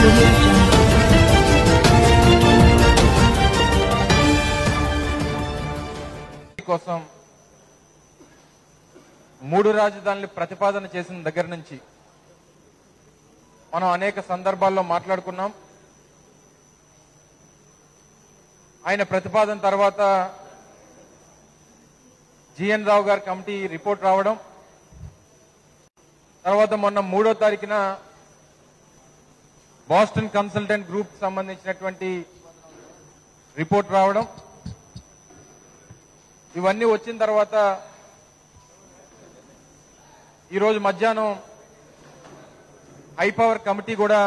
audio jungle. కోసం మూడు రాజధానులు ప్రతిపాదన చేసిన దగ్గర నుంచి మనం అనేక సందర్భాల్లో మాట్లాడుకున్నాం ఆయన ప్రతిపాదన తర్వాత జిఎన్ రావు గారి కమిటీ రిపోర్ట్ రావడం తర్వాత మొన్న మూడో తారీఖున బాస్టన్ కన్సల్టెంట్ గ్రూప్ సంబంధించినటువంటి రిపోర్ట్ రావడం ఇవన్నీ వచ్చిన తర్వాత ఈరోజు మధ్యాహ్నం హై పవర్ కమిటీ కూడా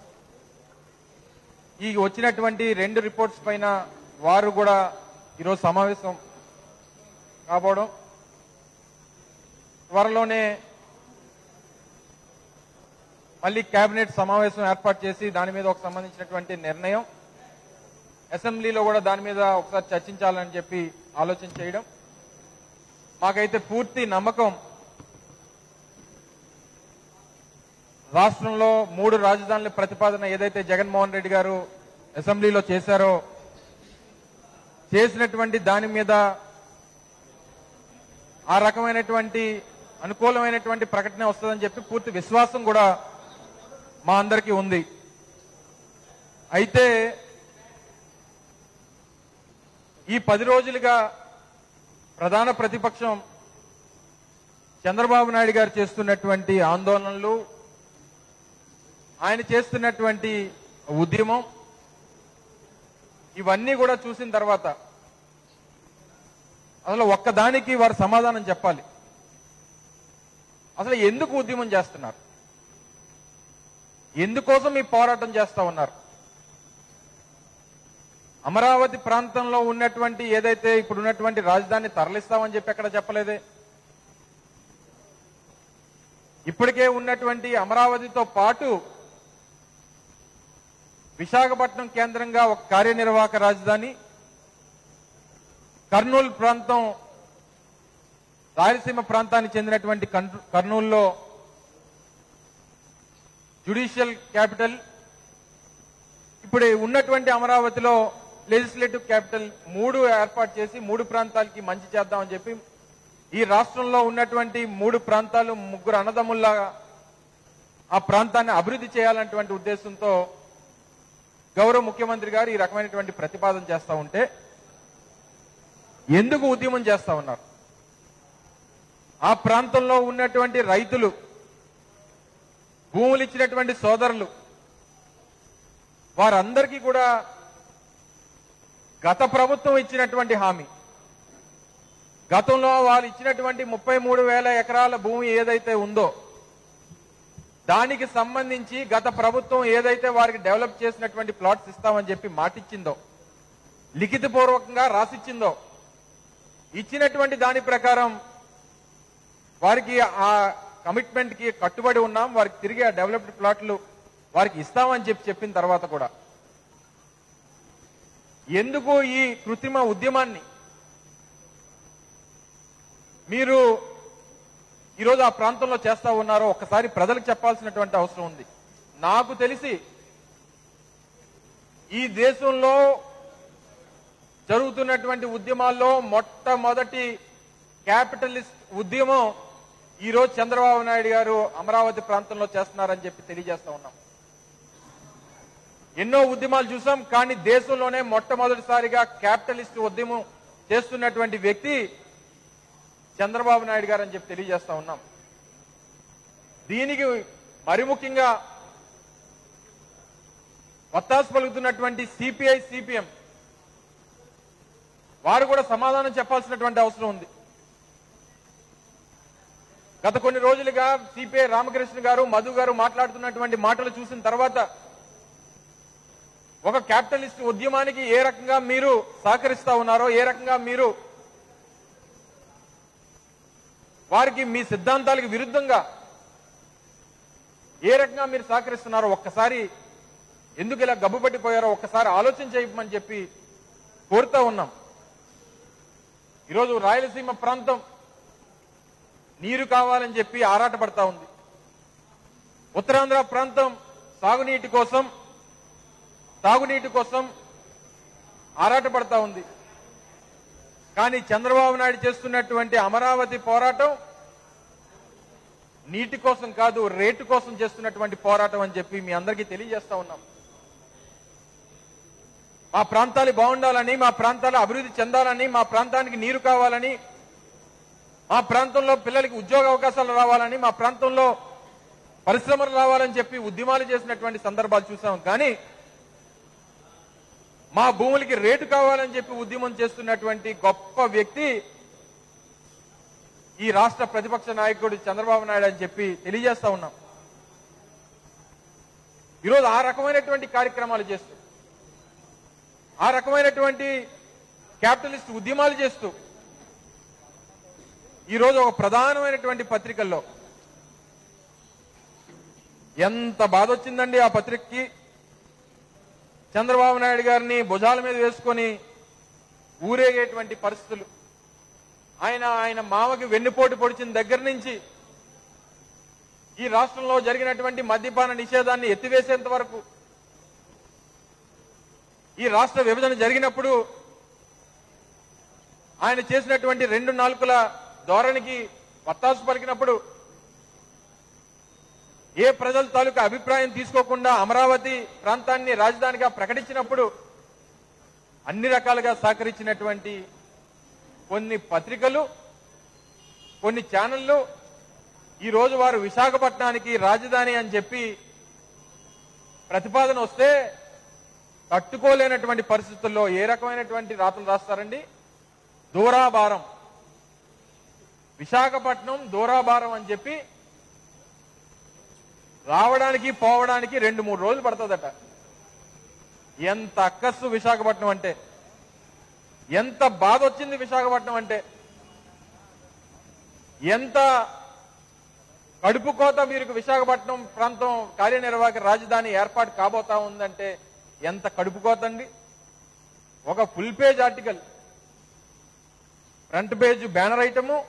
ఈ వచ్చినటువంటి రెండు రిపోర్ట్స్ పైన వారు కూడా ఈరోజు సమావేశం కాబోవడం త్వరలోనే మళ్ళీ కేబినెట్ సమావేశం ఏర్పాటు చేసి దాని మీద ఒక సంబంధించినటువంటి నిర్ణయం అసెంబ్లీలో కూడా దాని మీద ఒకసారి చర్చించాలని చెప్పి ఆలోచన చేయడం మాకైతే పూర్తి నమ్మకం రాష్ట్రంలో మూడు రాజధానుల ప్రతిపాదన ఏదైతే జగన్మోహన్ రెడ్డి గారు అసెంబ్లీలో చేశారో చేసినటువంటి దాని మీద ఆ రకమైనటువంటి అనుకూలమైనటువంటి ప్రకటన వస్తుందని చెప్పి పూర్తి విశ్వాసం కూడా మా అందరికీ ఉంది అయితే ఈ పది రోజులుగా ప్రధాన ప్రతిపక్షం చంద్రబాబు నాయుడు గారు చేస్తున్నటువంటి ఆందోళనలు ఆయన చేస్తున్నటువంటి ఉద్యమం ఇవన్నీ కూడా చూసిన తర్వాత అసలు ఒక్కదానికి వారు సమాధానం చెప్పాలి అసలు ఎందుకు ఉద్యమం చేస్తున్నారు ఎందుకోసం ఈ పోరాటం చేస్తా ఉన్నారు అమరావతి ప్రాంతంలో ఉన్నటువంటి ఏదైతే ఇప్పుడు ఉన్నటువంటి రాజధాని తరలిస్తామని చెప్పి ఎక్కడ చెప్పలేదే ఇప్పటికే ఉన్నటువంటి అమరావతితో పాటు విశాఖపట్నం కేంద్రంగా ఒక కార్యనిర్వాహక రాజధాని కర్నూలు ప్రాంతం రాయలసీమ ప్రాంతానికి చెందినటువంటి కర్నూ- కర్నూలులో జ్యుడిషియల్ క్యాపిటల్ ఇప్పుడు ఉన్నటువంటి అమరావతిలో లెజిస్లేటివ్ క్యాపిటల్ మూడు ఏర్పాటు చేసి మూడు ప్రాంతాలకి మంచి చేద్దామని చెప్పి ఈ రాష్ట్రంలో ఉన్నటువంటి మూడు ప్రాంతాలు ముగ్గురు అన్నదమ్ముల్లా ఆ ప్రాంతాన్ని అభివృద్ధి చేయాలన్నటువంటి ఉద్దేశంతో గౌరవ ముఖ్యమంత్రి గారు ఈ రకమైనటువంటి ప్రతిపాదన చేస్తా ఉంటే ఎందుకు ఉద్యమం చేస్తా ఉన్నారు ఆ ప్రాంతంలో ఉన్నటువంటి రైతులు భూములు ఇచ్చినటువంటి సోదరులు వారందరికీ కూడా గత ప్రభుత్వం ఇచ్చినటువంటి హామీ గతంలో వాళ్ళు ఇచ్చినటువంటి ముప్పై మూడు వేల ఎకరాల భూమి ఏదైతే ఉందో దానికి సంబంధించి గత ప్రభుత్వం ఏదైతే వారికి డెవలప్ చేసినటువంటి ప్లాట్స్ ఇస్తామని చెప్పి మాటిచ్చిందో లిఖితపూర్వకంగా రాసిచ్చిందో ఇచ్చినటువంటి దాని ప్రకారం వారికి ఆ కమిట్మెంట్ కి కట్టుబడి ఉన్నాం వారికి తిరిగి ఆ డెవలప్డ్ ప్లాట్లు వారికి ఇస్తామని చెప్పి చెప్పిన తర్వాత కూడా ఎందుకు ఈ కృత్రిమ ఉద్యమాన్ని మీరు ఈరోజు ఆ ప్రాంతంలో చేస్తా ఉన్నారో ఒక్కసారి ప్రజలకు చెప్పాల్సినటువంటి అవసరం ఉంది నాకు తెలిసి ఈ దేశంలో జరుగుతున్నటువంటి ఉద్యమాల్లో మొట్టమొదటి క్యాపిటలిస్ట్ ఉద్యమం ఈ రోజు చంద్రబాబు నాయుడు గారు అమరావతి ప్రాంతంలో చేస్తున్నారని చెప్పి తెలియజేస్తా ఉన్నాం ఎన్నో ఉద్యమాలు చూసాం కానీ దేశంలోనే మొట్టమొదటిసారిగా క్యాపిటలిస్ట్ ఉద్యమం చేస్తున్నటువంటి వ్యక్తి చంద్రబాబు నాయుడు గారు అని చెప్పి తెలియజేస్తా ఉన్నాం దీనికి మరి ముఖ్యంగా వత్తాసు పలుకుతున్నటువంటి సిపిఐ సిపిఎం వారు కూడా సమాధానం చెప్పాల్సినటువంటి అవసరం ఉంది గత కొన్ని రోజులుగా సిపిఐ రామకృష్ణ గారు మధు గారు మాట్లాడుతున్నటువంటి మాటలు చూసిన తర్వాత ఒక క్యాపిటలిస్ట్ ఉద్యమానికి ఏ రకంగా మీరు సహకరిస్తా ఉన్నారో ఏ రకంగా మీరు వారికి మీ సిద్ధాంతాలకు విరుద్ధంగా ఏ రకంగా మీరు సహకరిస్తున్నారో ఒక్కసారి ఎందుకు ఇలా గబ్బుపట్టిపోయారో ఒక్కసారి ఆలోచన చేయమని చెప్పి కోరుతా ఉన్నాం ఈరోజు రాయలసీమ ప్రాంతం నీరు కావాలని చెప్పి ఆరాటపడతా ఉంది ఉత్తరాంధ్ర ప్రాంతం సాగునీటి కోసం తాగునీటి కోసం ఆరాటపడతా ఉంది కానీ చంద్రబాబు నాయుడు చేస్తున్నటువంటి అమరావతి పోరాటం నీటి కోసం కాదు రేటు కోసం చేస్తున్నటువంటి పోరాటం అని చెప్పి మీ అందరికీ తెలియజేస్తా ఉన్నాం మా ప్రాంతాలు బాగుండాలని మా ప్రాంతాలు అభివృద్ధి చెందాలని మా ప్రాంతానికి నీరు కావాలని మా ప్రాంతంలో పిల్లలకి ఉద్యోగ అవకాశాలు రావాలని మా ప్రాంతంలో పరిశ్రమలు రావాలని చెప్పి ఉద్యమాలు చేసినటువంటి సందర్భాలు చూసాం కానీ మా భూములకి రేటు కావాలని చెప్పి ఉద్యమం చేస్తున్నటువంటి గొప్ప వ్యక్తి ఈ రాష్ట్ర ప్రతిపక్ష నాయకుడు చంద్రబాబు నాయుడు అని చెప్పి తెలియజేస్తా ఉన్నాం ఈరోజు ఆ రకమైనటువంటి కార్యక్రమాలు చేస్తూ ఆ రకమైనటువంటి క్యాపిటలిస్ట్ ఉద్యమాలు చేస్తూ ఈరోజు ఒక ప్రధానమైనటువంటి పత్రికల్లో ఎంత బాధ వచ్చిందండి ఆ పత్రికకి చంద్రబాబు నాయుడు గారిని భుజాల మీద వేసుకొని ఊరేగేటువంటి పరిస్థితులు ఆయన ఆయన మామకి వెన్నుపోటు పొడిచిన దగ్గర నుంచి ఈ రాష్ట్రంలో జరిగినటువంటి మద్యపాన నిషేధాన్ని ఎత్తివేసేంత వరకు ఈ రాష్ట్ర విభజన జరిగినప్పుడు ఆయన చేసినటువంటి రెండు నాలుకల ధోరణికి వత్తాసు పలికినప్పుడు ఏ ప్రజల తాలూకా అభిప్రాయం తీసుకోకుండా అమరావతి ప్రాంతాన్ని రాజధానిగా ప్రకటించినప్పుడు అన్ని రకాలుగా సహకరించినటువంటి కొన్ని పత్రికలు కొన్ని ఛానళ్లు ఈ రోజు వారు విశాఖపట్నానికి రాజధాని అని చెప్పి ప్రతిపాదన వస్తే తట్టుకోలేనటువంటి పరిస్థితుల్లో ఏ రకమైనటువంటి రాతలు రాస్తారండి దూరాభారం విశాఖపట్నం దూరాభారం అని చెప్పి రావడానికి పోవడానికి రెండు మూడు రోజులు పడుతుందట ఎంత అక్కస్సు విశాఖపట్నం అంటే ఎంత బాధ వచ్చింది విశాఖపట్నం అంటే ఎంత కడుపు కోత వీరికి విశాఖపట్నం ప్రాంతం కార్యనిర్వాహక రాజధాని ఏర్పాటు కాబోతా ఉందంటే ఎంత కడుపు కోత అండి ఒక full page article front page banner item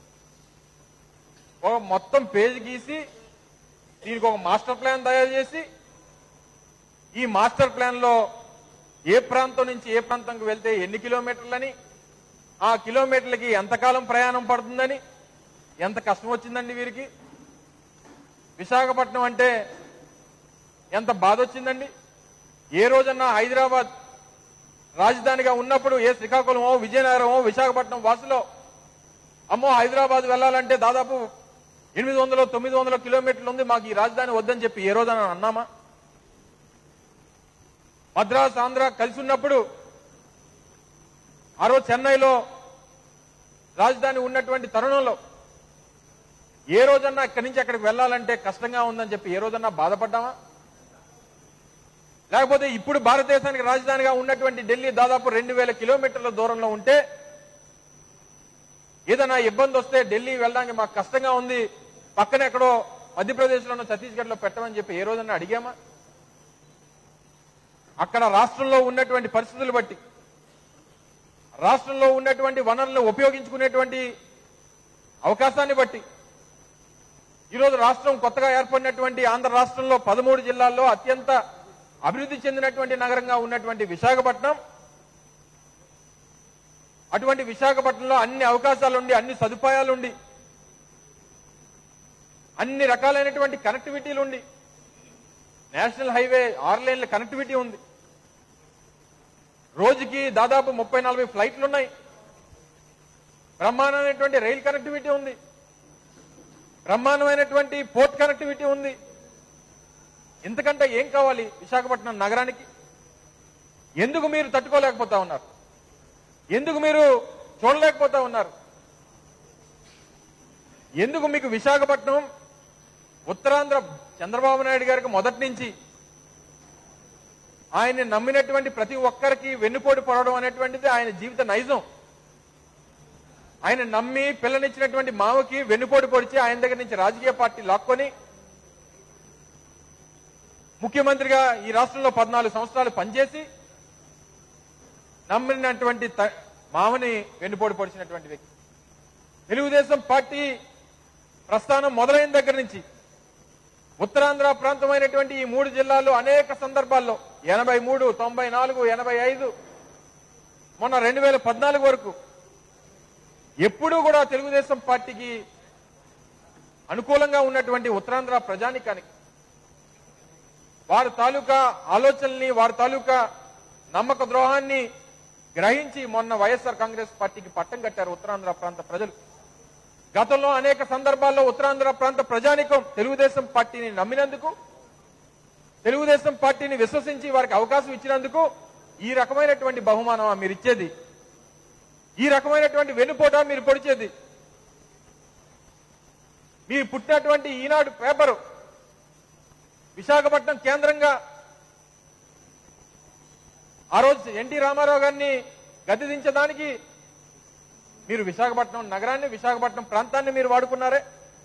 ఒక మొత్తం పేజ్ గీసి దీనికి ఒక మాస్టర్ ప్లాన్ తయారు చేసి ఈ మాస్టర్ ప్లాన్ లో ఏ ప్రాంతం నుంచి ఏ ప్రాంతంకి వెళ్తే ఎన్ని కిలోమీటర్లని ఆ కిలోమీటర్లకి ఎంతకాలం ప్రయాణం పడుతుందని ఎంత కష్టం వచ్చిందండి వీరికి విశాఖపట్నం అంటే ఎంత బాధ వచ్చిందండి ఏ రోజన్నా హైదరాబాద్ రాజధానిగా ఉన్నప్పుడు ఏ శ్రీకాకుళమో విజయనగరమో విశాఖపట్నం వాసులో అమ్మో హైదరాబాద్ వెళ్ళాలంటే దాదాపు ఎనిమిది వందలు తొమ్మిది వందల కిలోమీటర్లు ఉంది మాకు ఈ రాజధాని వద్దని చెప్పి ఏ రోజైనా అన్నామా మద్రాస్ ఆంధ్ర కలిసి ఉన్నప్పుడు ఆ రోజు చెన్నైలో రాజధాని ఉన్నటువంటి తరుణంలో ఏ రోజన్నా ఇక్కడి నుంచి అక్కడికి వెళ్ళాలంటే కష్టంగా ఉందని చెప్పి ఏ రోజన్నా బాధపడ్డామా లేకపోతే ఇప్పుడు భారతదేశానికి రాజధానిగా ఉన్నటువంటి ఢిల్లీ దాదాపు రెండు వేల కిలోమీటర్ల దూరంలో ఉంటే ఏదైనా ఇబ్బంది వస్తే ఢిల్లీ వెళ్ళడానికి మాకు కష్టంగా ఉంది పక్కన ఎక్కడో మధ్యప్రదేశ్లోనో ఛత్తీస్గఢ్లో పెట్టమని చెప్పి ఏ రోజన్నా అడిగామా అక్కడ రాష్ట్రంలో ఉన్నటువంటి పరిస్థితులు బట్టి రాష్ట్రంలో ఉన్నటువంటి వనరులను ఉపయోగించుకునేటువంటి అవకాశాన్ని బట్టి ఈరోజు రాష్ట్రం కొత్తగా ఏర్పడినటువంటి ఆంధ్ర రాష్ట్రంలో పదమూడు జిల్లాల్లో అత్యంత అభివృద్ధి చెందినటువంటి నగరంగా ఉన్నటువంటి విశాఖపట్నం అటువంటి విశాఖపట్నంలో అన్ని అవకాశాలుండి అన్ని సదుపాయాలుండి అన్ని రకాలైనటువంటి కనెక్టివిటీలు ఉండి నేషనల్ హైవే ఆరు లేన్ల కనెక్టివిటీ ఉంది రోజుకి దాదాపు ముప్పై నలభై ఫ్లైట్లు ఉన్నాయి బ్రహ్మాండమైనటువంటి రైల్ కనెక్టివిటీ ఉంది బ్రహ్మాండమైనటువంటి పోర్ట్ కనెక్టివిటీ ఉంది ఇంతకంటే ఏం కావాలి విశాఖపట్నం నగరానికి ఎందుకు మీరు తట్టుకోలేకపోతా ఉన్నారు ఎందుకు మీరు చూడలేకపోతా ఉన్నారు ఎందుకు మీకు విశాఖపట్నం ఉత్తరాంధ్ర చంద్రబాబు నాయుడు గారికి మొదటి నుంచి ఆయన్ని నమ్మినటువంటి ప్రతి ఒక్కరికి వెన్నుపోటు పడడం అనేటువంటిది ఆయన జీవిత నైజం ఆయన నమ్మి పిల్లనిచ్చినటువంటి మావకి వెన్నుపోటు పొడిచి ఆయన దగ్గర నుంచి రాజకీయ పార్టీ లాక్కొని ముఖ్యమంత్రిగా ఈ రాష్ట్రంలో పద్నాలుగు సంవత్సరాలు పనిచేసి నమ్మినటువంటి త- మామని వెన్నుపోటు పొడిచినటువంటి వ్యక్తి తెలుగుదేశం పార్టీ ప్రస్థానం మొదలైన దగ్గర నుంచి ఉత్తరాంధ్ర ప్రాంతమైనటువంటి ఈ మూడు జిల్లాల్లో అనేక సందర్భాల్లో ఎనభై మూడు తొంభై నాలుగు ఎనభై ఐదు మొన్న రెండు వేల పద్నాలుగు వరకు ఎప్పుడూ కూడా తెలుగుదేశం పార్టీకి అనుకూలంగా ఉన్నటువంటి ఉత్తరాంధ్ర ప్రజానికానికి వారి తాలూకా ఆలోచనల్ని వారి తాలూకా నమ్మక ద్రోహాన్ని గ్రహించి మొన్న వైఎస్ఆర్ కాంగ్రెస్ పార్టీకి పట్టం కట్టారు ఉత్తరాంధ్ర ప్రాంత ప్రజలు గతంలో అనేక సందర్భాల్లో ఉత్తరాంధ్ర ప్రాంత ప్రజానికం తెలుగుదేశం పార్టీని నమ్మినందుకు తెలుగుదేశం పార్టీని విశ్వసించి వారికి అవకాశం ఇచ్చినందుకు ఈ రకమైనటువంటి బహుమానం మీరు ఇచ్చేది ఈ రకమైనటువంటి వెన్నుపోట మీరు పొడిచేది మీరు పుట్టినటువంటి ఈనాడు పేపరు విశాఖపట్నం కేంద్రంగా ఆ రోజు ఎన్టీ రామారావు గారిని గద్దె దించడానికి మీరు విశాఖపట్నం నగరాన్ని విశాఖపట్నం ప్రాంతాన్ని మీరు వాడుకున్నారే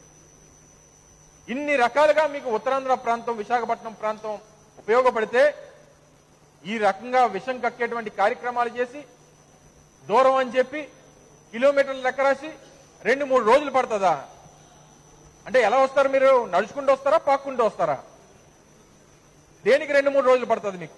ఇన్ని రకాలుగా మీకు ఉత్తరాంధ్ర ప్రాంతం విశాఖపట్నం ప్రాంతం ఉపయోగపడితే ఈ రకంగా విషం కక్కేటువంటి కార్యక్రమాలు చేసి దూరం అని చెప్పి కిలోమీటర్లు లెక్క రాసి రెండు మూడు రోజులు పడుతుందా అంటే ఎలా వస్తారు మీరు నడుచుకుంటూ వస్తారా పాక్కుంటూ వస్తారా దేనికి రెండు మూడు రోజులు పడుతుంది మీకు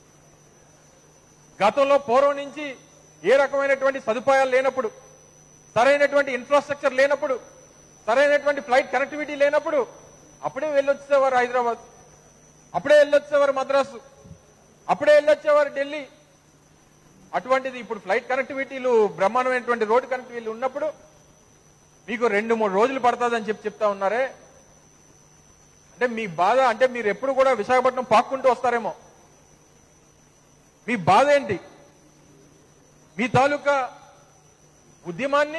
గతంలో పూర్వం నుంచి ఏ రకమైనటువంటి సదుపాయాలు లేనప్పుడు సరైనటువంటి ఇన్ఫ్రాస్ట్రక్చర్ లేనప్పుడు సరైనటువంటి ఫ్లైట్ కనెక్టివిటీ లేనప్పుడు అప్పుడే వెళ్ళొచ్చేవారు హైదరాబాద్ అప్పుడే వెళ్ళొచ్చేవారు మద్రాసు అప్పుడే వెళ్ళొచ్చేవారు ఢిల్లీ అటువంటిది ఇప్పుడు ఫ్లైట్ కనెక్టివిటీలు బ్రహ్మాండమైనటువంటి రోడ్డు కనెక్టివిటీలు ఉన్నప్పుడు మీకు రెండు మూడు రోజులు పడుతుందని చెప్పి చెప్తా ఉన్నారే అంటే మీ బాధ అంటే మీరు ఎప్పుడు కూడా విశాఖపట్నం పాక్కుంటూ వస్తారేమో మీ బాధ ఏంటి మీ తాలూకా ఉద్యమాన్ని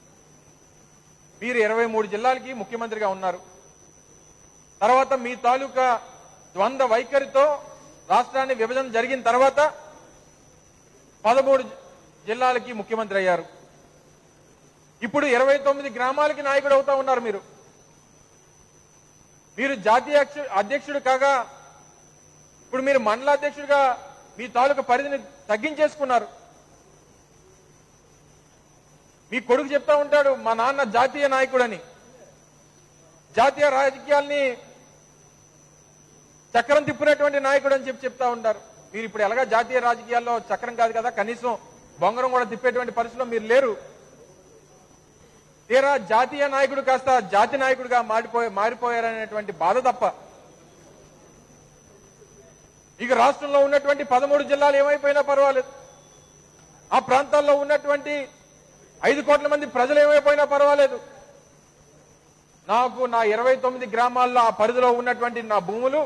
మీరు ఇరవై మూడు జిల్లాలకి ముఖ్యమంత్రిగా ఉన్నారు తర్వాత మీ తాలూకా ద్వంద్వ వైఖరితో రాష్ట్రాన్ని విభజన జరిగిన తర్వాత పదమూడు జిల్లాలకి ముఖ్యమంత్రి అయ్యారు ఇప్పుడు ఇరవై తొమ్మిది గ్రామాలకి నాయకుడు అవుతా ఉన్నారు మీరు మీరు జాతీయ అక్ష- అధ్యక్షుడు కాగా ఇప్పుడు మీరు మండల అధ్యక్షుడిగా మీ తాలూకా పరిధిని తగ్గించేసుకున్నారు మీ కొడుకు చెప్తా ఉంటాడు మా నాన్న జాతీయ నాయకుడని జాతీయ రాజకీయాల్ని చక్రం తిప్పినటువంటి నాయకుడు అని చెప్పి చెప్తా ఉంటారు మీరు ఇప్పుడు ఎలాగా జాతీయ రాజకీయాల్లో చక్రం కాదు కదా కనీసం బొంగరం కూడా తిప్పేటువంటి పరిస్థితిలో మీరు లేరు తీరా జాతీయ నాయకుడు కాస్త జాతి నాయకుడిగా మారిపోయి మారిపోయారనేటువంటి బాధ తప్ప ఇక రాష్ట్రంలో ఉన్నటువంటి పదమూడు జిల్లాలు ఏమైపోయినా పర్వాలేదు ఆ ప్రాంతాల్లో ఉన్నటువంటి ఐదు కోట్ల మంది ప్రజలు ఏమైపోయినా పర్వాలేదు నాకు నా ఇరవై తొమ్మిది గ్రామాల్లో ఆ పరిధిలో ఉన్నటువంటి నా భూములు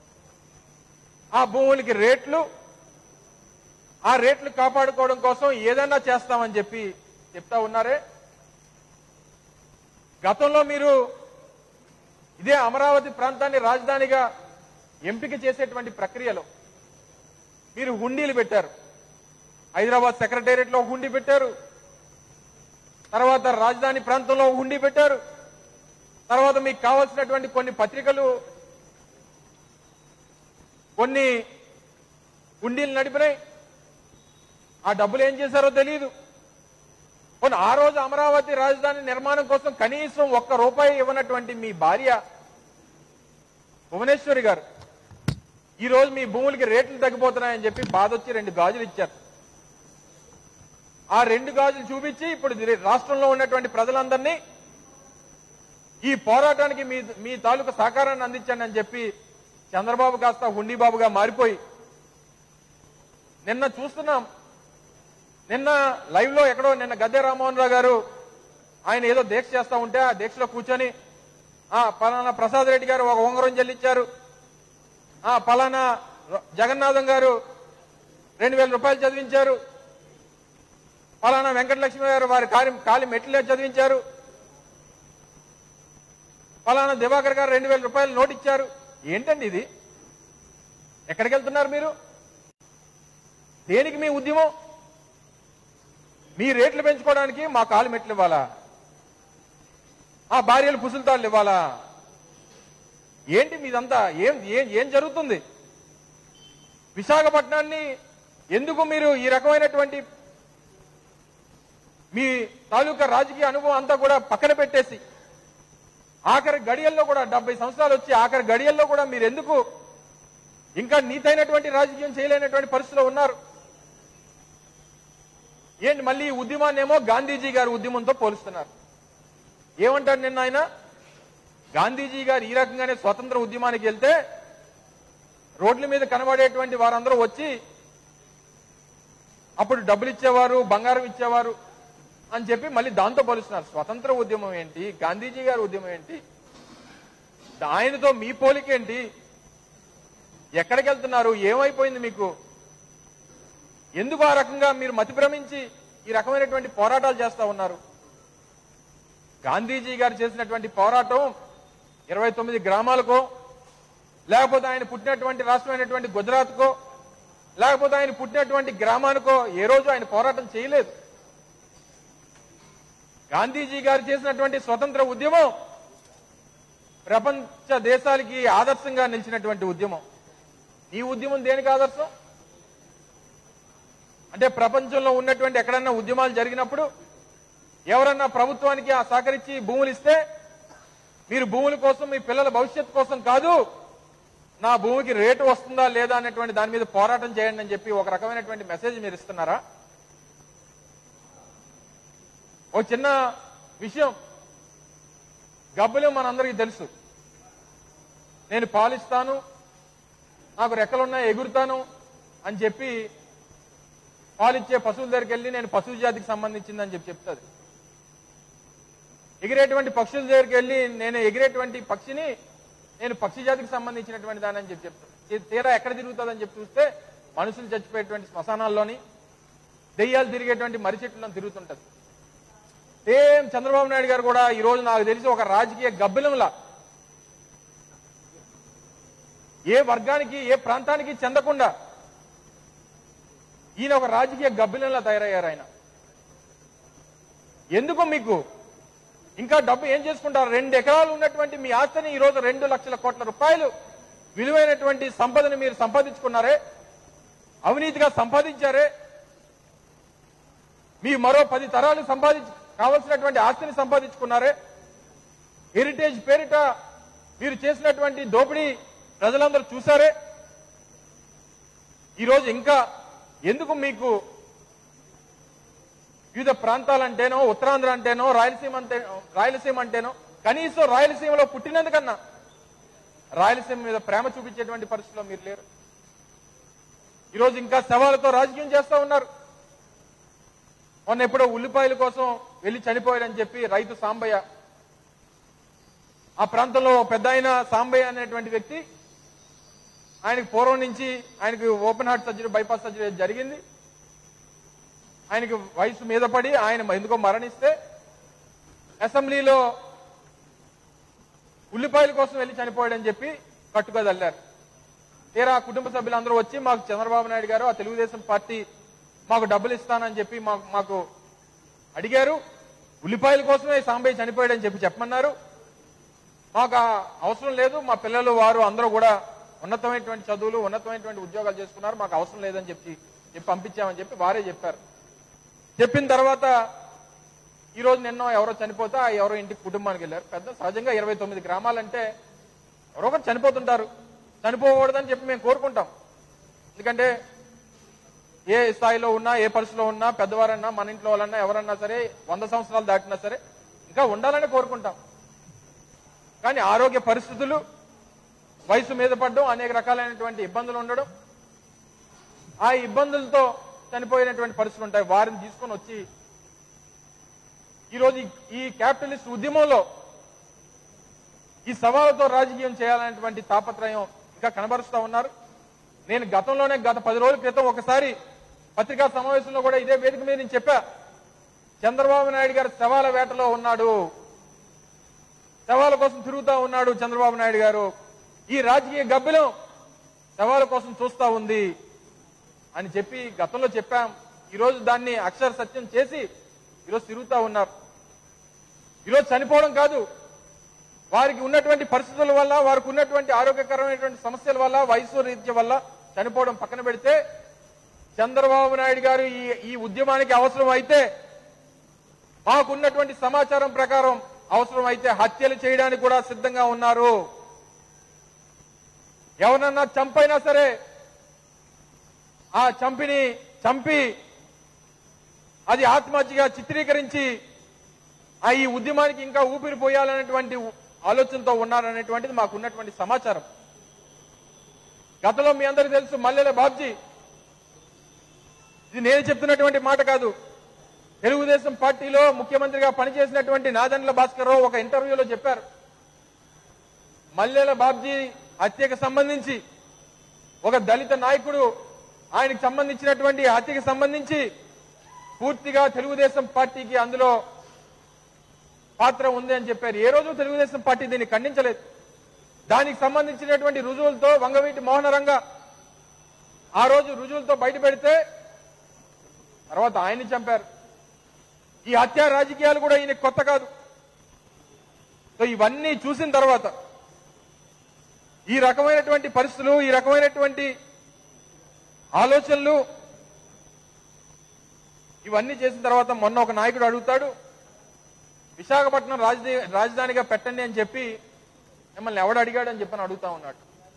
ఆ భూములకి రేట్లు ఆ రేట్లు కాపాడుకోవడం కోసం ఏదైనా చేస్తామని చెప్పి చెప్తా ఉన్నారే గతంలో మీరు ఇదే అమరావతి ప్రాంతాన్ని రాజధానిగా ఎంపిక చేసేటువంటి ప్రక్రియలో మీరు హుండీలు పెట్టారు హైదరాబాద్ సెక్రటేరియట్ లో హుండీ పెట్టారు తర్వాత రాజధాని ప్రాంతంలో హుండీ పెట్టారు తర్వాత మీకు కావాల్సినటువంటి కొన్ని పత్రికలు కొన్ని హుండీలు నడిపినాయి ఆ డబ్బులు ఏం చేశారో తెలియదు కొన్ని ఆ రోజు అమరావతి రాజధాని నిర్మాణం కోసం కనీసం ఒక్క రూపాయి ఇవ్వనటువంటి మీ భార్య భువనేశ్వరి గారు ఈ రోజు మీ భూములకి రేట్లు తగ్గిపోతున్నాయని చెప్పి బాధ వచ్చి రెండు గాజులు ఇచ్చారు ఆ రెండు గాజులు చూపించి ఇప్పుడు ఇది రాష్ట్రంలో ఉన్నటువంటి ప్రజలందరినీ ఈ పోరాటానికి మీ మీ తాలూకు సహకారాన్ని అందించండి అని చెప్పి చంద్రబాబు కాస్త హుండీబాబుగా మారిపోయి నిన్న చూస్తున్నాం నిన్న లైవ్ లో ఎక్కడో నిన్న గద్దె రామ్మోహన్ రావు గారు ఆయన ఏదో దీక్ష చేస్తా ఉంటే ఆ దీక్షలో కూర్చొని ఆ పలానా ప్రసాద్ రెడ్డి గారు ఒక ఉంగరం చెల్లించారు ఆ పలానా ర- జగన్నాథం గారు రెండు వేల రూపాయలు చదివించారు పలానా వెంకటలక్ష్మి గారు వారి కాలి కాలి మెట్లే చదివించారు పలానా దివాకర్ గారు రెండు వేల రూపాయలు నోట్ ఇచ్చారు ఏంటండి ఇది ఎక్కడికి వెళ్తున్నారు మీరు దేనికి మీ ఉద్యమం మీ రేట్లు పెంచుకోవడానికి మా కాలు మెట్లు ఇవ్వాలా ఆ భార్యలు పుసులుతాళ్ళు ఇవ్వాలా ఏంటి మీదంతా ఏం ఏం ఏం జరుగుతుంది విశాఖపట్నాన్ని ఎందుకు మీరు ఈ రకమైనటువంటి మీ తాలూకా రాజకీయ అనుభవం అంతా కూడా పక్కన పెట్టేసి ఆఖరి గడియల్లో కూడా డెబ్బై సంవత్సరాలు వచ్చి ఆఖరి గడియల్లో కూడా మీరు ఎందుకు ఇంకా నీతైనటువంటి రాజకీయం చేయలేనటువంటి పరిస్థితిలో ఉన్నారు ఏంటి మళ్ళీ ఈ ఉద్యమాన్ని ఏమో గాంధీజీ గారి ఉద్యమంతో పోలుస్తున్నారు ఏమంటాడు నిన్న ఆయన గాంధీజీ గారు ఈ రకంగానే స్వతంత్ర ఉద్యమానికి వెళ్తే రోడ్ల మీద కనబడేటువంటి వారందరూ వచ్చి అప్పుడు డబ్బులు ఇచ్చేవారు బంగారం ఇచ్చేవారు అని చెప్పి మళ్ళీ దాంతో పోలుస్తున్నారు స్వతంత్ర ఉద్యమం ఏంటి గాంధీజీ గారి ఉద్యమం ఏంటి ఆయనతో మీ పోలికేంటి ఎక్కడికి వెళ్తున్నారు ఏమైపోయింది మీకు ఎందుకు ఆ రకంగా మీరు మతి భ్రమించి ఈ రకమైనటువంటి పోరాటాలు చేస్తా ఉన్నారు గాంధీజీ గారు చేసినటువంటి పోరాటం ఇరవై తొమ్మిది గ్రామాలకో లేకపోతే ఆయన పుట్టినటువంటి రాష్ట్రమైనటువంటి గుజరాత్కో లేకపోతే ఆయన పుట్టినటువంటి గ్రామానికో ఏ రోజు ఆయన పోరాటం చేయలేదు గాంధీజీ గారు చేసినటువంటి స్వతంత్ర ఉద్యమం ప్రపంచ దేశాలకి ఆదర్శంగా నిలిచినటువంటి ఉద్యమం ఈ ఉద్యమం దేనికి ఆదర్శం అంటే ప్రపంచంలో ఉన్నటువంటి ఎక్కడన్నా ఉద్యమాలు జరిగినప్పుడు ఎవరన్నా ప్రభుత్వానికి ఆ సహకరించి భూములు ఇస్తే మీరు భూముల కోసం మీ పిల్లల భవిష్యత్తు కోసం కాదు నా భూమికి రేటు వస్తుందా లేదా అనేటువంటి దాని మీద పోరాటం చేయండి అని చెప్పి ఒక రకమైనటువంటి మెసేజ్ మీరు ఇస్తున్నారా ఓ చిన్న విషయం గబ్బులు మనందరికీ తెలుసు నేను పాలిస్తాను నాకు రెక్కలున్నాయి ఎగురుతాను అని చెప్పి పాలిచ్చే పశువుల దగ్గరికి వెళ్ళి నేను పశువు జాతికి సంబంధించిందని చెప్పి చెప్తుంది ఎగిరేటువంటి పక్షుల దగ్గరికి వెళ్ళి నేను ఎగిరేటువంటి పక్షిని నేను పక్షి జాతికి సంబంధించినటువంటి దాని అని చెప్పి చెప్తాను తీ- తీరా ఎక్కడ తిరుగుతుందని చెప్పి చూస్తే మనుషులు చచ్చిపోయేటువంటి శ్మశానాల్లోని దెయ్యాలు తిరిగేటువంటి మర్రి చెట్లలో తిరుగుతుంటది సేమ్ చంద్రబాబు నాయుడు గారు కూడా ఈ రోజు నాకు తెలిసి ఒక రాజకీయ గబ్బిలంలా ఏ వర్గానికి ఏ ప్రాంతానికి చెందకుండా ఈయన ఒక రాజకీయ గబ్బిలంలా తయారయ్యారు ఆయన ఎందుకు మీకు ఇంకా డబ్బు ఏం చేసుకుంటారు రెండు ఎకరాలు ఉన్నటువంటి మీ ఆస్తిని ఈ రోజు రెండు లక్షల కోట్ల రూపాయలు విలువైనటువంటి సంపదని మీరు సంపాదించుకున్నారే అవినీతిగా సంపాదించారే మీ మరో పది తరాలు సంపాదించి కావలసినటువంటి ఆస్తిని సంపాదించుకున్నారే హెరిటేజ్ పేరిట మీరు చేసినటువంటి దోపిడీ ప్రజలందరూ చూసారే ఈరోజు ఇంకా ఎందుకు మీకు వివిధ ప్రాంతాలంటేనో ఉత్తరాంధ్ర అంటేనో రాయలసీమ అంటే రాయలసీమ అంటేనో కనీసం రాయలసీమలో పుట్టినందుకన్నా రాయలసీమ మీద ప్రేమ చూపించేటువంటి పరిస్థితిలో మీరు లేరు ఈరోజు ఇంకా శవాలతో రాజకీయం చేస్తా ఉన్నారు మొన్న ఎప్పుడో ఉల్లిపాయల కోసం వెళ్లి చనిపోయాడని చెప్పి రైతు సాంబయ్య ఆ ప్రాంతంలో పెద్ద ఆయన సాంబయ్య అనేటువంటి వ్యక్తి ఆయనకు పూర్వం నుంచి ఆయనకు open heart surgery bypass surgery జరిగింది ఆయనకి వయసు మీద పడి ఆయన ఎందుకో మరణిస్తే అసెంబ్లీలో ఉల్లిపాయల కోసం వెళ్ళి చనిపోయాడని చెప్పి కట్టుకదల్లారు తీరా ఆ కుటుంబ సభ్యులందరూ వచ్చి మాకు చంద్రబాబు నాయుడు గారు ఆ తెలుగుదేశం పార్టీ మాకు డబ్బులు ఇస్తానని చెప్పి మాకు మాకు అడిగారు ఉల్లిపాయల కోసమే సాంబయ్య చనిపోయాడని చెప్పి చెప్పమన్నారు మాకు ఆ అవసరం లేదు మా పిల్లలు వారు అందరూ కూడా ఉన్నతమైనటువంటి చదువులు ఉన్నతమైనటువంటి ఉద్యోగాలు చేసుకున్నారు మాకు అవసరం లేదని చెప్పి చెప్పి పంపించామని చెప్పి వారే చెప్పారు చెప్పిన తర్వాత ఈ రోజు నిన్న ఎవరో చనిపోతే ఆ ఎవరో ఇంటికి కుటుంబానికి వెళ్ళారు పెద్ద సహజంగా ఇరవై తొమ్మిది గ్రామాలంటే ఎవరో ఒకరు చనిపోతుంటారు చనిపోకూడదని చెప్పి మేము కోరుకుంటాం ఎందుకంటే ఏ స్థాయిలో ఉన్నా ఏ పరిస్థితిలో ఉన్నా పెద్దవారన్నా మన ఇంట్లో వాళ్ళన్నా ఎవరన్నా సరే వంద సంవత్సరాలు దాటినా సరే ఇంకా ఉండాలని కోరుకుంటాం కానీ ఆరోగ్య పరిస్థితులు వయసు మీద పడడం అనేక రకాలైనటువంటి ఇబ్బందులు ఉండడం ఆ ఇబ్బందులతో చనిపోయినటువంటి పరిస్థితులు ఉంటాయి వారిని తీసుకొని వచ్చి ఈరోజు ఈ- ఈ క్యాపిటలిస్ట్ ఉద్యమంలో ఈ సవాలుతో రాజకీయం చేయాలనేటువంటి తాపత్రయం ఇంకా కనబరుస్తా ఉన్నారు నేను గతంలోనే గత పది రోజుల క్రితం ఒకసారి పత్రికా సమావేశంలో కూడా ఇదే వేదిక మీద నేను చెప్పా చంద్రబాబు నాయుడు గారు శవాల వేటలో ఉన్నాడు శవాల కోసం తిరుగుతా ఉన్నాడు చంద్రబాబు నాయుడు గారు ఈ రాజకీయ గబ్బిలం శవాల కోసం చూస్తా ఉంది అని చెప్పి గతంలో చెప్పాం ఈరోజు దాన్ని అక్షర సత్యం చేసి ఈరోజు తిరుగుతా ఉన్నారు ఈరోజు చనిపోవడం కాదు వారికి ఉన్నటువంటి పరిస్థితుల వల్ల వారికి ఉన్నటువంటి ఆరోగ్యకరమైనటువంటి సమస్యల వల్ల వయసు రీత్య వల్ల చనిపోవడం పక్కన పెడితే చంద్రబాబు నాయుడు గారు ఈ ఈ ఉద్యమానికి అవసరం అయితే మాకున్నటువంటి సమాచారం ప్రకారం అవసరమైతే హత్యలు చేయడానికి కూడా సిద్ధంగా ఉన్నారు ఎవరన్నా చంపైనా సరే ఆ చంపిని చంపి అది ఆత్మహత్యగా చిత్రీకరించి ఆ ఈ ఉద్యమానికి ఇంకా ఊపిరి పోయాలనేటువంటి ఆలోచనతో ఉన్నారనేటువంటిది మాకు ఉన్నటువంటి సమాచారం గతంలో మీ అందరికీ తెలుసు మల్లెల బాబ్జీ ఇది నేను చెప్తున్నటువంటి మాట కాదు తెలుగుదేశం పార్టీలో ముఖ్యమంత్రిగా పనిచేసినటువంటి నాదెండ్ల భాస్కర్ రావు ఒక ఇంటర్వ్యూలో చెప్పారు మల్లెల బాబ్జీ హత్యకు సంబంధించి ఒక దళిత నాయకుడు ఆయనకు సంబంధించినటువంటి హత్యకి సంబంధించి పూర్తిగా తెలుగుదేశం పార్టీకి అందులో పాత్ర ఉంది అని చెప్పారు ఏ రోజు తెలుగుదేశం పార్టీ దీన్ని ఖండించలేదు దానికి సంబంధించినటువంటి రుజువులతో వంగవీటి మోహనరంగ ఆ రోజు రుజువులతో బయట పెడితే తర్వాత ఆయన్ని చంపారు ఈ హత్య రాజకీయాలు కూడా ఈయన కొత్త కాదు సో ఇవన్నీ చూసిన తర్వాత ఈ రకమైనటువంటి పరిస్థితులు ఈ రకమైనటువంటి ఆలోచనలు ఇవన్నీ చేసిన తర్వాత మొన్న ఒక నాయకుడు అడుగుతాడు విశాఖపట్నం రాజధాని రాజధానిగా పెట్టండి అని చెప్పి మిమ్మల్ని ఎవడు అడిగాడు అని చెప్పని అడుగుతా ఉన్నాడు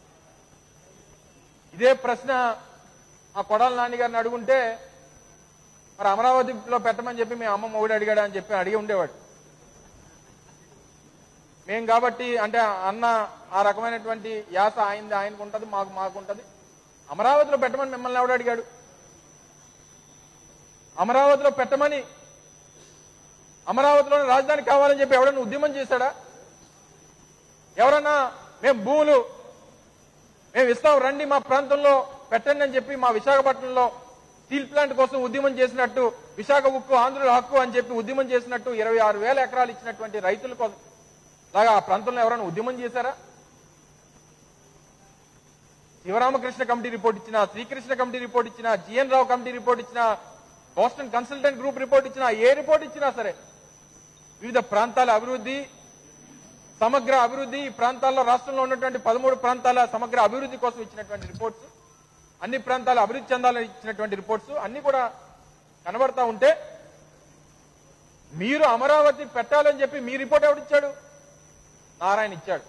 ఇదే ప్రశ్న ఆ కొడాల నాని గారిని అడుగుంటే మరి అమరావతిలో పెట్టమని చెప్పి మీ అమ్మ మొగుడు అడిగాడా అని చెప్పి అడిగి ఉండేవాడు మేం కాబట్టి అంటే అన్న ఆ రకమైనటువంటి యాస ఆయనది ఆయనకు ఉంటది మాకు మాకు ఉంటది అమరావతిలో పెట్టమని మిమ్మల్ని ఎవడు అడిగాడు అమరావతిలో పెట్టమని అమరావతిలోనే రాజధాని కావాలని చెప్పి ఎవడన్నా ఉద్యమం చేశాడా ఎవరన్నా మేము భూములు మేము ఇస్తాం రండి మా ప్రాంతంలో పెట్టండి అని చెప్పి మా విశాఖపట్నంలో స్టీల్ ప్లాంట్ కోసం ఉద్యమం చేసినట్టు విశాఖ ఉక్కు ఆంధ్రుల హక్కు అని చెప్పి ఉద్యమం చేసినట్టు ఇరవై ఆరు వేల ఎకరాలు ఇచ్చినటువంటి రైతుల కోసం లాగా ఆ ప్రాంతంలో ఎవరైనా ఉద్యమం చేశారా శివరామకృష్ణ కమిటీ రిపోర్ట్ ఇచ్చిన శ్రీకృష్ణ కమిటీ రిపోర్ట్ ఇచ్చిన జిఎన్ రావు కమిటీ రిపోర్ట్ ఇచ్చిన బోస్టన్ కన్సల్టెంట్ గ్రూప్ రిపోర్ట్ ఇచ్చినా ఏ రిపోర్ట్ ఇచ్చినా సరే వివిధ ప్రాంతాల అభివృద్ధి సమగ్ర అభివృద్ధి ఈ ప్రాంతాల్లో రాష్ట్రంలో ఉన్నటువంటి పదమూడు ప్రాంతాల సమగ్ర అభివృద్ధి కోసం ఇచ్చినటువంటి రిపోర్ట్స్ అన్ని ప్రాంతాలు అభివృద్ధి చెందాలని ఇచ్చినటువంటి రిపోర్ట్స్ అన్ని కూడా కనబడతా ఉంటే మీరు అమరావతి పెట్టాలని చెప్పి మీ రిపోర్ట్ ఎవడిచ్చాడు నారాయణ ఇచ్చాడు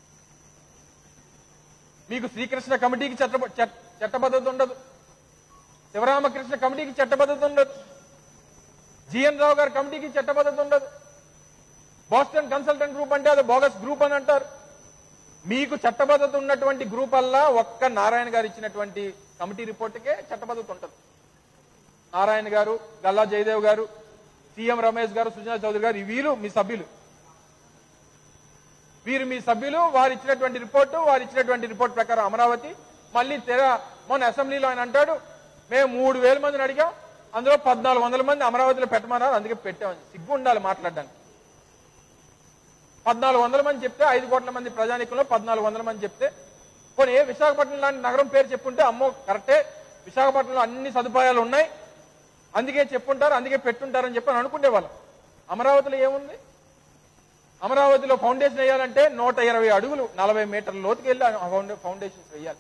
మీకు శ్రీకృష్ణ కమిటీకి చట్ట చట్ట- చట్టబద్ధత ఉండదు శివరామకృష్ణ కమిటీకి చట్టబద్ధత ఉండదు జిఎన్ రావు గారి కమిటీకి చట్టబద్ధత ఉండదు బోస్టన్ కన్సల్టెంట్ గ్రూప్ అంటే అది బోగస్ గ్రూప్ అని అంటారు మీకు చట్టబద్ధత ఉన్నటువంటి గ్రూప్ అల్లా ఒక్క నారాయణ గారు ఇచ్చినటువంటి కమిటీ రిపోర్టుకే చట్టబద్ధత ఉంటుంది నారాయణ గారు గల్లా జయదేవ్ గారు సీఎం రమేష్ గారు సుజనా చౌదరి గారు ఈ వీళ్ళు మీ సభ్యులు వీరు మీ సభ్యులు వారు ఇచ్చినటువంటి రిపోర్టు వారు ఇచ్చినటువంటి రిపోర్ట్ ప్రకారం అమరావతి మళ్ళీ తెర మొన్న అసెంబ్లీలో ఆయన అంటాడు మేము మూడు వేల మందిని అడిగాం అందులో పద్నాలుగు వందల మంది అమరావతిలో పెట్టమన్నారు అందుకే పెట్టామని సిగ్గు ఉండాలి మాట్లాడడానికి పద్నాలుగు వందల మంది చెప్తే ఐదు కోట్ల మంది ప్రజానికంలో పద్నాలుగు వందల మంది చెప్తే పోనీ ఏ విశాఖపట్నం లాంటి నగరం పేరు చెప్పుంటే అమ్మో కరెక్టే విశాఖపట్నంలో అన్ని సదుపాయాలు ఉన్నాయి అందుకే చెప్పుంటారు అందుకే పెట్టుంటారని చెప్పి అని అనుకునేవాళ్ళం అమరావతిలో ఏముంది అమరావతిలో ఫౌండేషన్ వేయాలంటే నూట ఇరవై అడుగులు నలభై మీటర్ల లోతుకి వెళ్ళి ఆ ఫౌండే- ఫౌండేషన్స్ వేయాలి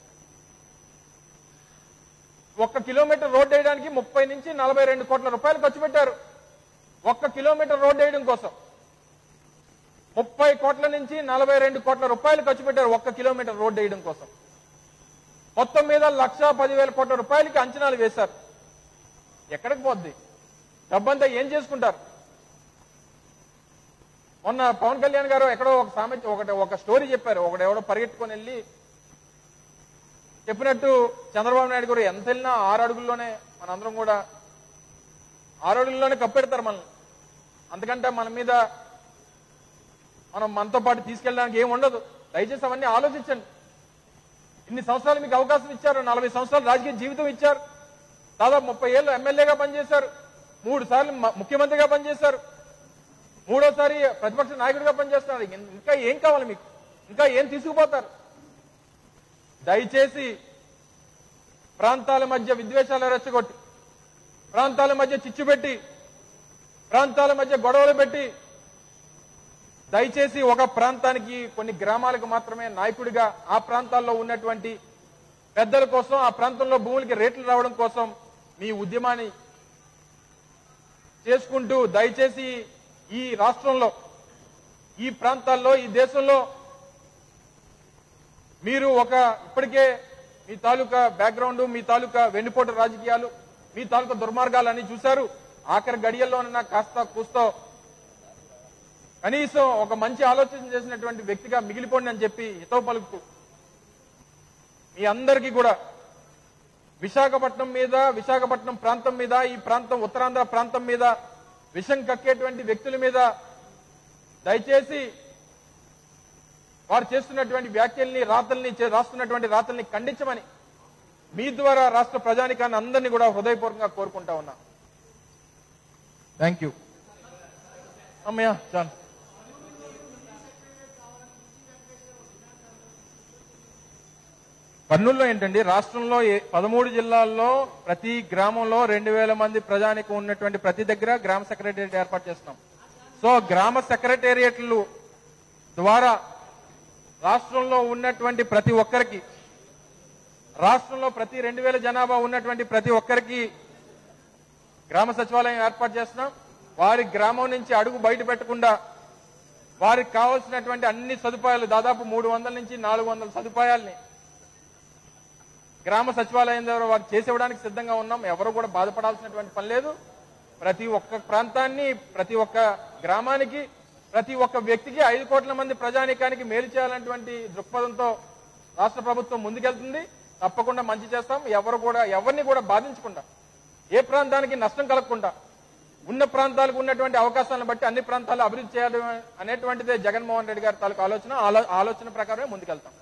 ఒక్క కిలోమీటర్ రోడ్ వేయడానికి ముప్పై నుంచి నలభై రెండు కోట్ల రూపాయలు ఖర్చు పెట్టారు ఒక్క కిలోమీటర్ రోడ్ వేయడం కోసం ముప్పై కోట్ల నుంచి నలభై రెండు కోట్ల రూపాయలు ఖర్చు పెట్టారు ఒక్క కిలోమీటర్ రోడ్ వేయడం కోసం మొత్తం మీద లక్ష పదివేల కోట్ల రూపాయలకి అంచనాలు వేశారు ఎక్కడికి పోద్ది డబ్బంతా ఏం చేసుకుంటారు మొన్న పవన్ కళ్యాణ్ గారు ఎక్కడో ఒక సామెత ఒకటి ఒక స్టోరీ చెప్పారు ఒకడు ఎవడో పరిగెట్టుకొని వెళ్ళి చెప్పినట్టు చంద్రబాబు నాయుడు గారు ఎంత వెళ్ళినా ఆరు అడుగుల్లోనే మనందరం కూడా ఆరు అడుగుల్లోనే కప్పెడతారు మనల్ని అంతకంటే మన మీద మనం మనతో పాటు తీసుకెళ్ళడానికి ఏం ఉండదు దయచేసి అవన్నీ ఆలోచించండి ఇన్ని సంవత్సరాలు మీకు అవకాశం ఇచ్చారు నలభై సంవత్సరాలు రాజకీయ జీవితం ఇచ్చారు దాదాపు ముప్పై ఏళ్ళు ఎమ్మెల్యేగా పనిచేశారు మూడు సార్లు మ- ముఖ్యమంత్రిగా పనిచేశారు మూడోసారి ప్రతిపక్ష నాయకుడిగా పనిచేస్తున్నారు ఇం- ఇంకా ఏం కావాలి మీకు ఇంకా ఏం తీసుకుపోతారు దయచేసి ప్రాంతాల మధ్య విద్వేషాలు రెచ్చగొట్టి ప్రాంతాల మధ్య చిచ్చు పెట్టి ప్రాంతాల మధ్య గొడవలు పెట్టి దయచేసి ఒక ప్రాంతానికి కొన్ని గ్రామాలకు మాత్రమే నాయకుడిగా ఆ ప్రాంతాల్లో ఉన్నటువంటి పెద్దల కోసం ఆ ప్రాంతంలో భూములకి రేట్లు రావడం కోసం మీ ఉద్యమాన్ని చేసుకుంటూ దయచేసి ఈ రాష్ట్రంలో ఈ ప్రాంతాల్లో ఈ దేశంలో మీరు ఒక ఇప్పటికే మీ తాలూకా బ్యాక్గ్రౌండ్ మీ తాలూకా వెన్నుపోటు రాజకీయాలు మీ తాలూకా దుర్మార్గాలన్నీ చూశారు ఆఖరి గడియల్లోనన్నా కాస్త కూస్తో కనీసం ఒక మంచి ఆలోచన చేసినటువంటి వ్యక్తిగా మిగిలిపోండి అని చెప్పి హితవు పలుకుతూ మీ అందరికీ కూడా విశాఖపట్నం మీద విశాఖపట్నం ప్రాంతం మీద ఈ ప్రాంతం ఉత్తరాంధ్ర ప్రాంతం మీద విషం కక్కేటువంటి వ్యక్తుల మీద దయచేసి వారు చేస్తున్నటువంటి వ్యాఖ్యల్ని రాతల్ని చే- రాస్తున్నటువంటి రాతల్ని ఖండించమని మీ ద్వారా రాష్ట్ర ప్రజానికాన్ని అందరినీ కూడా హృదయపూర్వకంగా కోరుకుంటా ఉన్నా థ్యాంక్ యూ అమ్మయ్య చాలు కర్నూలులో ఏంటండి రాష్ట్రంలో ఏ- పదమూడు జిల్లాల్లో ప్రతి గ్రామంలో రెండు వేల మంది ప్రజానికి ఉన్నటువంటి ప్రతి దగ్గర గ్రామ సెక్రటేరియట్ ఏర్పాటు చేస్తున్నాం సో గ్రామ సెక్రటేరియట్లు ద్వారా రాష్ట్రంలో ఉన్నటువంటి ప్రతి ఒక్కరికి రాష్ట్రంలో ప్రతి రెండు వేల జనాభా ఉన్నటువంటి ప్రతి ఒక్కరికి గ్రామ సచివాలయం ఏర్పాటు చేస్తున్నాం వారి గ్రామం నుంచి అడుగు బయట పెట్టకుండా వారికి కావాల్సినటువంటి అన్ని సదుపాయాలు దాదాపు మూడు వందల నుంచి నాలుగు వందల సదుపాయాల్ని గ్రామ సచివాలయం ద్వారా వారికి చేసేవడానికి సిద్ధంగా ఉన్నాం ఎవరు కూడా బాధపడాల్సినటువంటి పని లేదు ప్రతి ఒక్క ప్రాంతాన్ని ప్రతి ఒక్క గ్రామానికి ప్రతి ఒక్క వ్యక్తికి ఐదు కోట్ల మంది ప్రజానీకానికి మేలు చేయాలన్నటువంటి దృక్పథంతో రాష్ట్ర ప్రభుత్వం ముందుకెళ్తుంది తప్పకుండా మంచి చేస్తాం ఎవరు కూడా ఎవరిని కూడా బాధించకుండా ఏ ప్రాంతానికి నష్టం కలగకుండా ఉన్న ప్రాంతాలకు ఉన్నటువంటి అవకాశాలను బట్టి అన్ని ప్రాంతాలు అభివృద్ధి చేయాలి అనేటువంటిదే జగన్మోహన్ రెడ్డి గారి తాలూకు ఆలోచన ఆలో- ఆలోచన ప్రకారమే ముందుకెళ్తాం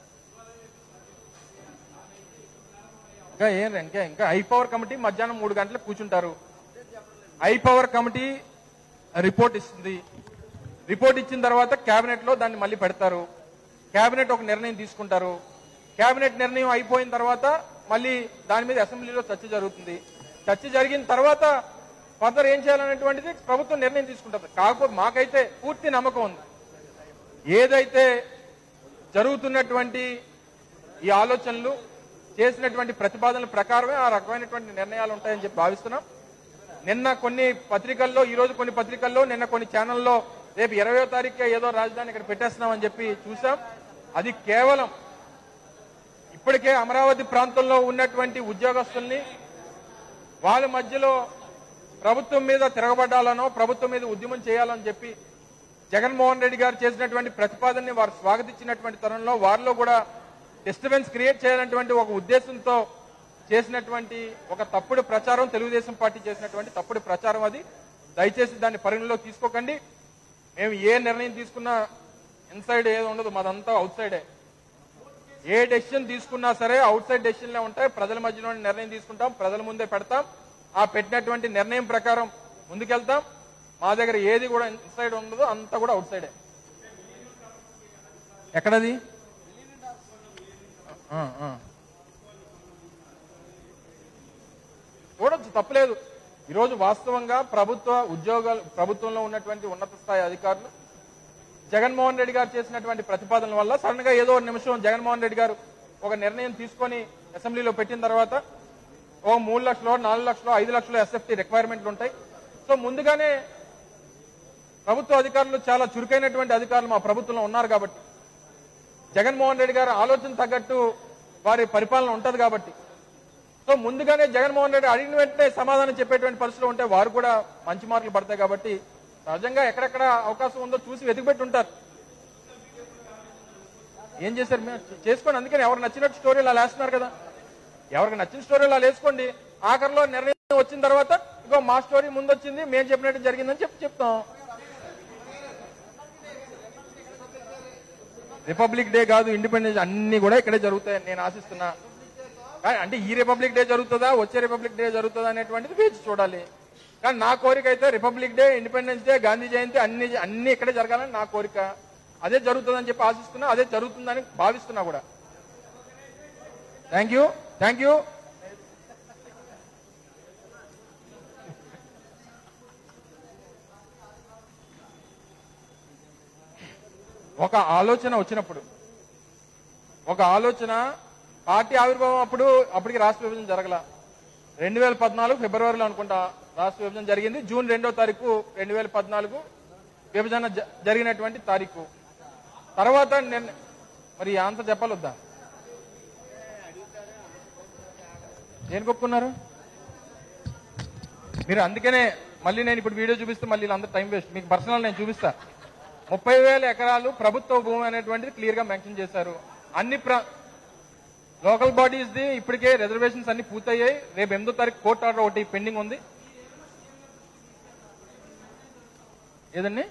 ఇంకా ఏం ఇంకా ఇంకా హై పవర్ కమిటీ మధ్యాహ్నం మూడు గంటలకు కూర్చుంటారు హై పవర్ కమిటీ రిపోర్ట్ ఇస్తుంది రిపోర్ట్ ఇచ్చిన తర్వాత కేబినెట్ లో దాన్ని మళ్ళీ పెడతారు కేబినెట్ ఒక నిర్ణయం తీసుకుంటారు కేబినెట్ నిర్ణయం అయిపోయిన తర్వాత మళ్ళీ దాని మీద అసెంబ్లీలో చర్చ జరుగుతుంది చర్చ జరిగిన తర్వాత ఫర్దర్ ఏం చేయాలనేటువంటిది ప్రభుత్వం నిర్ణయం తీసుకుంటుంది కాకపోతే మాకైతే పూర్తి నమ్మకం ఉంది ఏదైతే జరుగుతున్నటువంటి ఈ ఆలోచనలు చేసినటువంటి ప్రతిపాదనల ప్రకారమే ఆ రకమైనటువంటి నిర్ణయాలు ఉంటాయని చెప్పి భావిస్తున్నాం నిన్న కొన్ని పత్రికల్లో ఈ రోజు కొన్ని పత్రికల్లో నిన్న కొన్ని ఛానల్లో రేపు ఇరవయో తారీఖు ఏదో రాజధాని ఇక్కడ పెట్టేస్తున్నామని చెప్పి చూసాం అది కేవలం ఇప్పటికే అమరావతి ప్రాంతంలో ఉన్నటువంటి ఉద్యోగస్తుల్ని వాళ్ళ మధ్యలో ప్రభుత్వం మీద తిరగబడ్డాలనో ప్రభుత్వం మీద ఉద్యమం చేయాలని చెప్పి జగన్మోహన్ రెడ్డి గారు చేసినటువంటి ప్రతిపాదనని వారు స్వాగతించినటువంటి తరుణంలో వారిలో కూడా డిస్టర్బెన్స్ క్రియేట్ చేయాలన్నటువంటి ఒక ఉద్దేశంతో చేసినటువంటి ఒక తప్పుడు ప్రచారం తెలుగుదేశం పార్టీ చేసినటువంటి తప్పుడు ప్రచారం అది దయచేసి దాన్ని పరిగణలోకి తీసుకోకండి మేము ఏ నిర్ణయం తీసుకున్నా ఇన్సైడ్ ఏది ఉండదు మాదంతా అవుట్ సైడే ఏ డెసిషన్ తీసుకున్నా సరే అవుట్ సైడ్ డెసిషన్లే ఉంటాయి ప్రజల మధ్యలో నిర్ణయం తీసుకుంటాం ప్రజల ముందే పెడతాం ఆ పెట్టినటువంటి నిర్ణయం ప్రకారం ముందుకెళ్తాం మా దగ్గర ఏది కూడా ఇన్సైడ్ ఉండదు అంతా కూడా అవుట్ సైడే ఎక్కడది ఆ, ఆ. చూడొచ్చు తప్పులేదు ఈరోజు వాస్తవంగా ప్రభుత్వ ఉద్యోగాలు ప్రభుత్వంలో ఉన్నటువంటి ఉన్నత స్థాయి అధికారులు జగన్మోహన్ రెడ్డి గారు చేసినటువంటి ప్రతిపాదనల వల్ల సడన్ గా ఏదో ఒక నిమిషం జగన్మోహన్ రెడ్డి గారు ఒక నిర్ణయం తీసుకొని అసెంబ్లీలో పెట్టిన తర్వాత ఓ మూడు లక్షలు నాలుగు లక్షలు ఐదు లక్షలు ఎస్ఎఫ్టీ రిక్వైర్మెంట్లు ఉంటాయి సో ముందుగానే ప్రభుత్వ అధికారులు చాలా చురుకైనటువంటి అధికారులు మా ప్రభుత్వంలో ఉన్నారు కాబట్టి జగన్మోహన్ రెడ్డి గారి ఆలోచన తగ్గట్టు వారి పరిపాలన ఉంటది కాబట్టి సో ముందుగానే జగన్మోహన్ రెడ్డి అడిగిన వెంటనే సమాధానం చెప్పేటువంటి పరిస్థితులు ఉంటే వారు కూడా మంచి మార్కులు పడతాయి కాబట్టి సహజంగా ఎక్కడెక్కడ అవకాశం ఉందో చూసి వెతికిపెట్టి ఉంటారు ఏం చేశారు మేము చేసుకోండి అందుకని ఎవరు నచ్చినట్టు స్టోరీలు అలా వేస్తున్నారు కదా ఎవరికి నచ్చిన స్టోరీలు అలా వేసుకోండి ఆఖరిలో నిర్ణయం వచ్చిన తర్వాత ఇగో మా స్టోరీ ముందు వచ్చింది మేము చెప్పినట్టు జరిగిందని చెప్పి చెప్తాం రిపబ్లిక్ డే కాదు ఇండిపెండెన్స్ అన్ని కూడా ఇక్కడే జరుగుతాయని నేను ఆశిస్తున్నా కానీ అంటే ఈ రిపబ్లిక్ డే జరుగుతుందా వచ్చే రిపబ్లిక్ డే జరుగుతుందా అనేటువంటిది వేచి చూడాలి కానీ నా కోరిక అయితే republic day independence day Gandhi Jayanti అన్ని అన్ని ఇక్కడే జరగాలని నా కోరిక అదే జరుగుతుందని చెప్పి ఆశిస్తున్నా అదే జరుగుతుందని భావిస్తున్నా కూడా థ్యాంక్ యూ థ్యాంక్ యూ ఒక ఆలోచన వచ్చినప్పుడు ఒక ఆలోచన పార్టీ ఆవిర్భావం అప్పుడు అప్పటికి రాష్ట్ర విభజన జరగల రెండు వేల పద్నాలుగు ఫిబ్రవరిలో అనుకుంటా రాష్ట్ర విభజన జరిగింది జూన్ రెండో తారీఖు రెండు వేల పద్నాలుగు విభజన జ- జరిగినటువంటి తారీఖు తర్వాత నేను మరి అంత చెప్పాలొద్దా దేనికి ఒప్పుకున్నారు మీరు అందుకనే మళ్ళీ నేను ఇప్పుడు వీడియో చూపిస్తే మళ్ళీ వీళ్ళందరూ టైం వేస్ట్ మీకు పర్సనల్ నేను చూపిస్తా ముప్పై వేల ఎకరాలు ప్రభుత్వ భూమి అనేటువంటిది క్లియర్ గా మెన్షన్ చేశారు అన్ని ప్ర లోకల్ బాడీస్ ది ఇప్పటికే రిజర్వేషన్స్ అన్ని పూర్తయ్యాయి రేపు ఎనిమిదో తారీఖు కోర్టు ఆర్డర్ ఒకటి పెండింగ్ ఉంది ఏదండి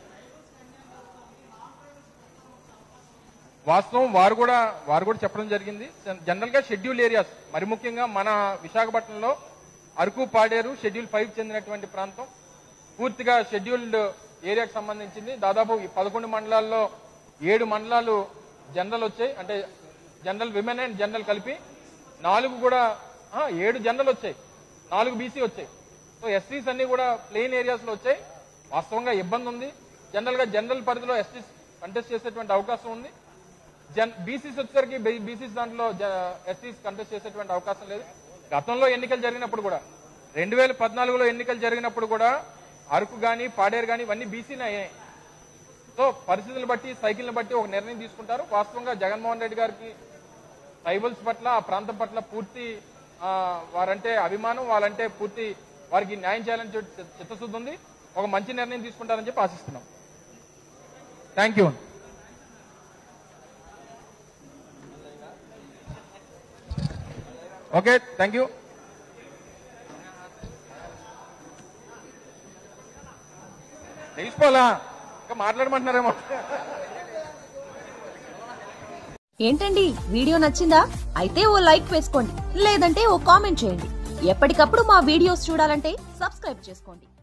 వాస్తవం వారు కూడా వారు కూడా చెప్పడం జరిగింది జనరల్ గా షెడ్యూల్ ఏరియాస్ మరి ముఖ్యంగా మన విశాఖపట్నంలో అరకు పాడేరు షెడ్యూల్ ఫైవ్ చెందినటువంటి ప్రాంతం పూర్తిగా షెడ్యూల్డ్ ఏరియాకి సంబంధించింది దాదాపు ఈ పదకొండు మండలాల్లో ఏడు మండలాలు జనరల్ వచ్చాయి అంటే జనరల్ విమెన్ అండ్ జనరల్ కలిపి నాలుగు కూడా ఆ, ఏడు జనరల్ వచ్చాయి నాలుగు బీసీ వచ్చాయి సో ఎస్సీస్ అన్ని కూడా ప్లెయిన్ ఏరియాస్ లో వచ్చాయి వాస్తవంగా ఇబ్బంది ఉంది జనరల్ గా జనరల్ పరిధిలో ఎస్టీస్ కంటెస్ట్ చేసేటువంటి అవకాశం ఉంది జన్ బీసీస్ వచ్చేసరికి బీసీస్ దాంట్లో ఎస్సీస్ కంటెస్ట్ చేసేటువంటి అవకాశం లేదు గతంలో ఎన్నికలు జరిగినప్పుడు కూడా రెండు వేల పద్నాలుగులో ఎన్నికలు జరిగినప్పుడు కూడా అరకు గాని పాడేరు గాని ఇవన్నీ బీసీనే అయ్యాయి సో పరిస్థితులు బట్టి సైకిల్ని బట్టి ఒక నిర్ణయం తీసుకుంటారు వాస్తవంగా జగన్మోహన్ రెడ్డి గారికి ట్రైబల్స్ పట్ల ఆ ప్రాంతం పట్ల పూర్తి ఆ, వారంటే అభిమానం వాళ్ళంటే పూర్తి వారికి న్యాయం చేయాలని చెప్పి చిత్తశుద్ధి ఉంది ఒక మంచి నిర్ణయం తీసుకుంటారని చెప్పి ఆశిస్తున్నాం thank you okay thank you తెలిసిపోలా ఇంకా మాట్లాడమంటున్నారేమో ఏంటండి వీడియో నచ్చిందా అయితే ఓ లైక్ వేసుకోండి లేదంటే ఓ కామెంట్ చేయండి ఎప్పటికప్పుడు మా వీడియోస్ చూడాలంటే సబ్స్క్రైబ్ చేసుకోండి